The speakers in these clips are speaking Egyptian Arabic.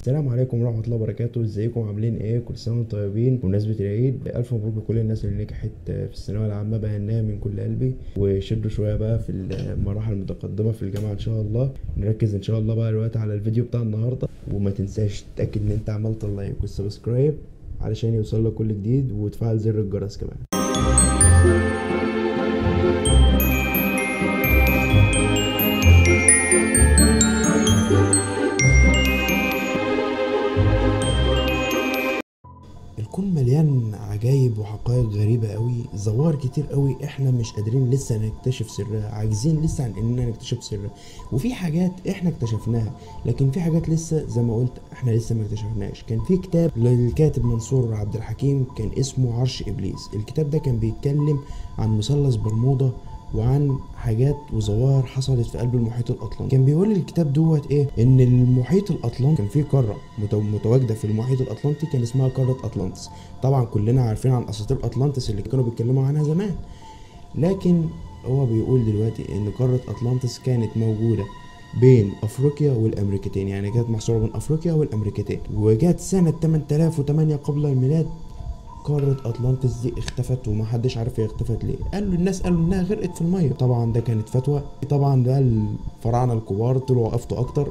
السلام عليكم ورحمة الله وبركاته ازيكم عاملين ايه كل سنة وانتم طيبين بمناسبة العيد الف مبروك لكل الناس اللي نجحت في الثانوية العامة بهناها من كل قلبي وشدوا شوية بقى في المراحل المتقدمة في الجامعة ان شاء الله نركز ان شاء الله بقى دلوقتي على الفيديو بتاع النهاردة وما تنساش تتأكد ان انت عملت اللايك والسبسكرايب علشان يوصل لك كل جديد وتفعل زر الجرس كمان الكون مليان عجايب وحقائق غريبة قوي ظواهر كتير قوي احنا مش قادرين لسه نكتشف سرها عاجزين لسه عن اننا نكتشف سرها وفي حاجات احنا اكتشفناها لكن في حاجات لسه زي ما قلت احنا لسه ما اكتشفناش كان في كتاب للكاتب منصور عبد الحكيم كان اسمه عرش ابليس الكتاب ده كان بيتكلم عن مثلث برمودا وعن حاجات وظواهر حصلت في قلب المحيط الاطلنطي كان بيقول الكتاب دوت ايه ان المحيط الاطلنطي كان فيه قاره متو- متواجده في المحيط الاطلنطي كان اسمها قاره اطلانتس طبعا كلنا عارفين عن اساطير اطلانتس اللي كانوا بيتكلموا عنها زمان لكن هو بيقول دلوقتي ان قاره اطلانتس كانت موجوده بين افريقيا والامريكتين يعني كانت محصوره بين افريقيا والامريكتين وجات سنه 8008 قبل الميلاد قارة أطلانتس دي اختفت ومحدش عارف هي اختفت ليه قالوا الناس قالوا إنها غرقت في المية طبعا ده كانت فتوى طبعا ده الفراعنة الكبار طلعوا أفتوا أكتر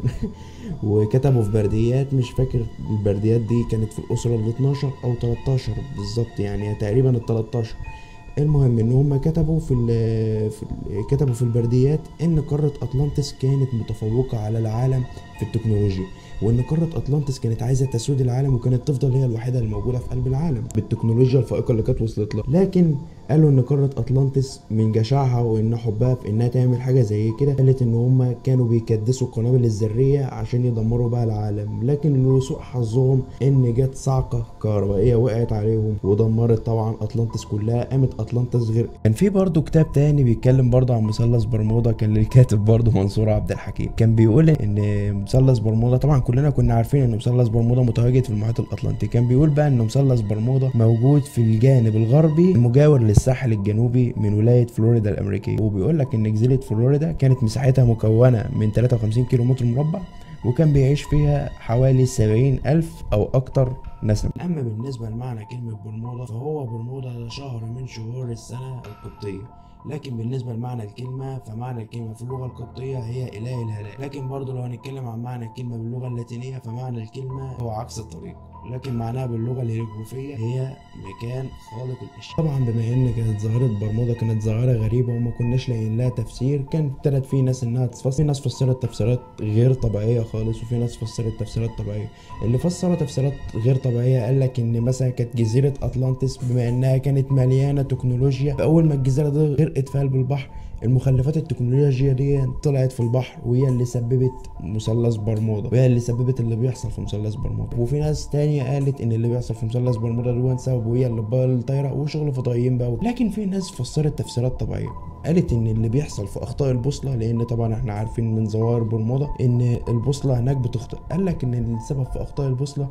وكتبوا في برديات مش فاكر البرديات دي كانت في الأسرة ال 12 أو 13 بالظبط يعني تقريبا ال 13 المهم ان هم كتبوا في, ال في ال كتبوا في البرديات ان قاره اطلانتس كانت متفوقه على العالم في التكنولوجيا وان قاره اطلانتس كانت عايزه تسود العالم وكانت تفضل هي الوحيده الموجوده في قلب العالم بالتكنولوجيا الفائقه اللي كانت وصلت لها لكن قالوا ان قاره اطلانتس من جشعها وان حبها في انها تعمل حاجه زي كده قالت ان هم كانوا بيكدسوا القنابل الذريه عشان يدمروا بقى العالم لكن لسوء حظهم ان جت صعقه كهربائيه وقعت عليهم ودمرت طبعا اطلانتس كلها قامت اطلانتس غير كان في برضه كتاب تاني بيتكلم برضه عن مثلث برمودا كان للكاتب برضه منصور عبد الحكيم كان بيقول ان مثلث برمودا طبعا كلنا كنا عارفين ان مثلث برمودا متواجد في المحيط الاطلنطي كان بيقول بقى ان مثلث برمودا موجود في الجانب الغربي المجاور للساحل الجنوبي من ولايه فلوريدا الامريكيه وبيقول لك ان جزيره فلوريدا كانت مساحتها مكونه من 53 كيلومتر مربع وكان بيعيش فيها حوالي 70 ألف أو أكتر نسمة أما بالنسبة لمعنى كلمة برمودا فهو برمودا ده شهر من شهور السنة القبطية لكن بالنسبة لمعنى الكلمة فمعنى الكلمة في اللغة القبطية هي إله الهلاك لكن برضو لو هنتكلم عن معنى الكلمة باللغة اللاتينية فمعنى الكلمة هو عكس الطريق لكن معناها باللغة الهيروغليفية هي مكان خالق الأشياء طبعا بما إن كانت ظاهرة برمودا كانت ظاهرة غريبة وما كناش لاقيين لها تفسير كان ابتدت في ناس إنها تفسر في ناس فسرت تفسيرات غير طبيعية خالص وفي ناس فسرت تفسيرات طبيعية اللي فسروا تفسيرات غير طبيعية قال لك إن مثلا كانت جزيرة أطلانتس بما إنها كانت مليانة تكنولوجيا فأول ما الجزيرة دي غرقت في قلب البحر المخلفات التكنولوجيا دي طلعت في البحر وهي اللي سببت مثلث برمودا وهي اللي سببت اللي بيحصل في مثلث برمودا وفي ناس تانية قالت ان اللي بيحصل في مثلث برمودا ده سببه هي اللي بقى الطايره وشغل فضائيين بقى لكن في ناس فسرت تفسيرات طبيعيه قالت ان اللي بيحصل في اخطاء البوصله لان طبعا احنا عارفين من ظواهر برمودا ان البوصله هناك بتخطئ قال لك ان السبب في اخطاء البوصله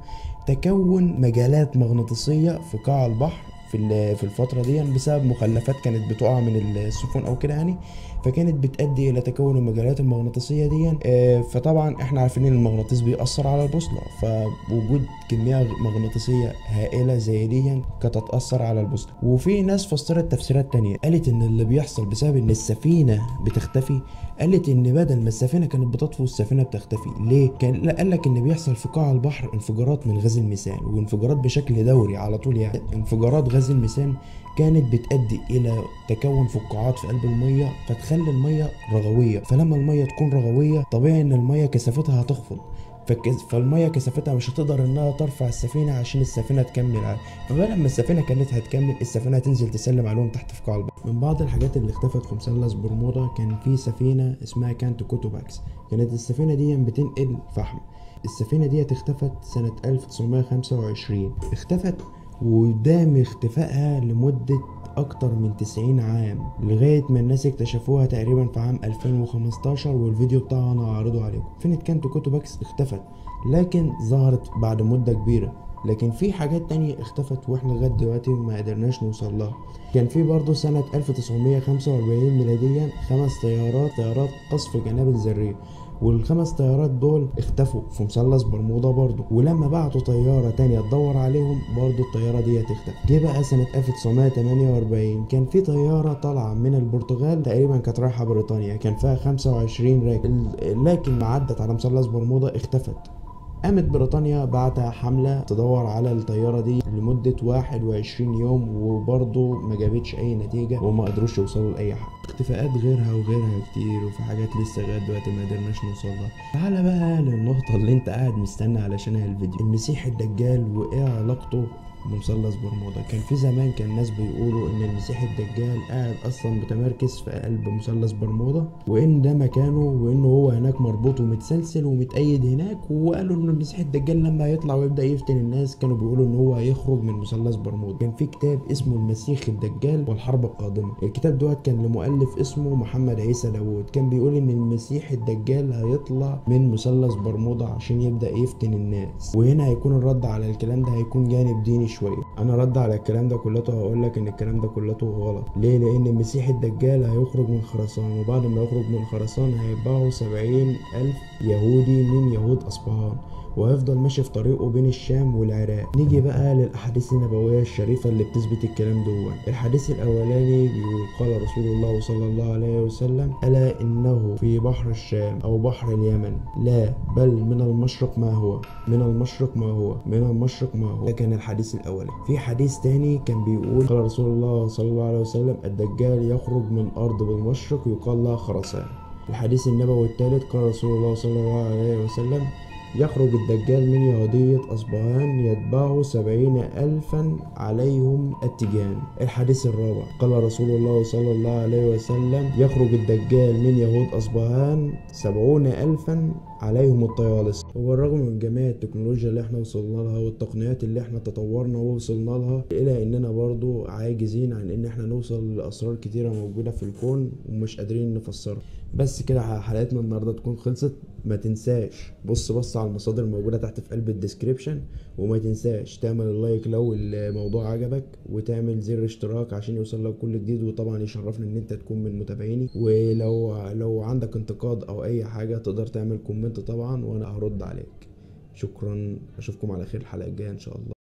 تكون مجالات مغناطيسيه في قاع البحر في في الفترة دي بسبب مخلفات كانت بتقع من السفن أو كده يعني فكانت بتؤدي إلى تكون المجالات المغناطيسية دي فطبعا احنا عارفين إن المغناطيس بيأثر على البوصلة فوجود كمية مغناطيسية هائلة زي دي كانت هتأثر على البوصلة وفي ناس فسرت تفسيرات تانية قالت إن اللي بيحصل بسبب إن السفينة بتختفي قالت ان بدل ما السفينه كانت بتطفو السفينه بتختفي ليه كان لا قال لك ان بيحصل في قاع البحر انفجارات من غاز الميثان وانفجارات بشكل دوري على طول يعني انفجارات غاز الميثان كانت بتؤدي الى تكون فقاعات في قلب الميه فتخلي الميه رغويه فلما الميه تكون رغويه طبيعي ان الميه كثافتها هتخفض فالكز... فالميه كثافتها مش هتقدر انها ترفع السفينه عشان السفينه تكمل عادي فبدل ما السفينه كانت هتكمل السفينه هتنزل تسلم عليهم تحت في قاع البحر من بعض الحاجات اللي اختفت في مثلث برمودا كان في سفينه اسمها كانت كوتوباكس كانت السفينه دي بتنقل فحم السفينه دي اختفت سنه 1925 اختفت ودام اختفائها لمده أكتر من 90 عام لغاية ما الناس اكتشفوها تقريبا في عام 2015 والفيديو بتاعها أنا هعرضه عليكم فين كانت كوتوباكس اختفت لكن ظهرت بعد مدة كبيرة لكن في حاجات تانية اختفت واحنا لغاية دلوقتي ما قدرناش نوصل لها كان في برضه سنة 1945 ميلاديا خمس طيارات طيارات قصف جنابل ذرية والخمس طيارات دول اختفوا في مثلث برمودا برضه ولما بعتوا طياره تانية تدور عليهم برضه الطياره دي تختفي جه بقى سنه 1948 كان في طياره طالعه من البرتغال تقريبا كانت رايحه بريطانيا كان فيها 25 راكب لكن ما عدت على مثلث برمودا اختفت قامت بريطانيا بعت حملة تدور على الطيارة دي لمدة 21 يوم وبرضه ما جابتش أي نتيجة وما قدروش يوصلوا لأي حاجة اختفاءات غيرها وغيرها كتير وفي حاجات لسه لغاية دلوقتي ما قدرناش نوصلها تعالى بقى للنقطة اللي انت قاعد مستني علشانها الفيديو المسيح الدجال وإيه علاقته بمثلث برمودا كان في زمان كان الناس بيقولوا ان المسيح الدجال قاعد اصلا متمركز في قلب مثلث برمودا وان ده مكانه وانه هو هناك مربوط ومتسلسل ومتأيد هناك وقالوا ان المسيح الدجال لما يطلع ويبدا يفتن الناس كانوا بيقولوا ان هو هيخرج من مثلث برمودا كان في كتاب اسمه المسيح الدجال والحرب القادمه الكتاب دوت كان لمؤلف اسمه محمد عيسى داوود كان بيقول ان المسيح الدجال هيطلع من مثلث برمودا عشان يبدا يفتن الناس وهنا هيكون الرد على الكلام ده هيكون جانب ديني شويه انا رد على الكلام ده كلته هقول لك ان الكلام ده كلته غلط ليه لان المسيح الدجال هيخرج من خراسان وبعد ما يخرج من خراسان هيتباعوا سبعين الف يهودي من يهود اصفهان وهيفضل ماشي في طريقه بين الشام والعراق نيجي بقى للاحاديث النبويه الشريفه اللي بتثبت الكلام دون الحديث الاولاني بيقول قال رسول الله صلى الله عليه وسلم الا انه في بحر الشام او بحر اليمن لا بل من المشرق ما هو من المشرق ما هو من المشرق ما هو ده كان الحديث الاولاني في حديث تاني كان بيقول قال رسول الله صلى الله عليه وسلم الدجال يخرج من ارض بالمشرق يقال لها خراسان الحديث النبوي الثالث قال رسول الله صلى الله عليه وسلم يخرج الدجال من يهودية أصبهان يتبعه سبعين ألفا عليهم التيجان الحديث الرابع قال رسول الله صلى الله عليه وسلم يخرج الدجال من يهود أصبهان سبعون ألفا عليهم الطيالس وبالرغم من جميع التكنولوجيا اللي احنا وصلنا لها والتقنيات اللي احنا تطورنا ووصلنا لها إلى إننا برضو عاجزين عن إن احنا نوصل لأسرار كتيرة موجودة في الكون ومش قادرين نفسرها بس كده حلقتنا النهارده تكون خلصت ما تنساش بص بص على المصادر الموجوده تحت في قلب الديسكريبشن وما تنساش تعمل اللايك لو الموضوع عجبك وتعمل زر اشتراك عشان يوصل لك كل جديد وطبعا يشرفني ان انت تكون من متابعيني ولو لو عندك انتقاد او اي حاجه تقدر تعمل كومنت طبعا وانا هرد عليك شكرا اشوفكم على خير الحلقه الجايه ان شاء الله